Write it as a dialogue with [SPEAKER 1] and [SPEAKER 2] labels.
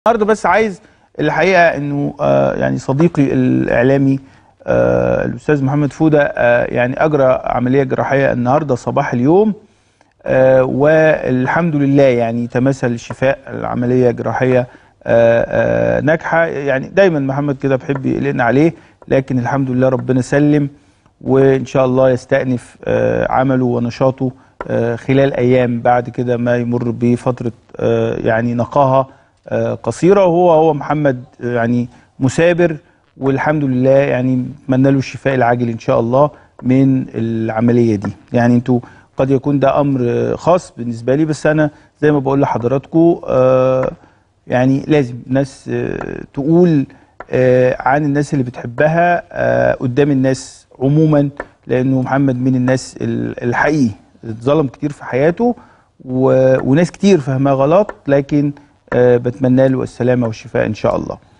[SPEAKER 1] النهارده بس عايز الحقيقه انه آه يعني صديقي الاعلامي آه الاستاذ محمد فوده آه يعني اجرى عمليه جراحيه النهارده صباح اليوم آه والحمد لله يعني تمثل الشفاء العمليه جراحيه آه آه ناجحه يعني دايما محمد كده بحب يقلقنا عليه لكن الحمد لله ربنا سلم وان شاء الله يستأنف آه عمله ونشاطه آه خلال ايام بعد كده ما يمر بفتره آه يعني نقاهه آه قصيره وهو هو محمد آه يعني مثابر والحمد لله يعني اتمنى له الشفاء العاجل ان شاء الله من العمليه دي يعني انتوا قد يكون ده امر آه، خاص بالنسبه لي بس انا زي ما بقول لحضراتكم آه يعني لازم ناس آه تقول آه عن الناس اللي بتحبها آه قدام الناس عموما لانه محمد من الناس ال- الحقيقي اتظلم كتير في حياته و... وناس كتير فاهماه غلط لكن آه بتمنى له السلامه والشفاء ان شاء الله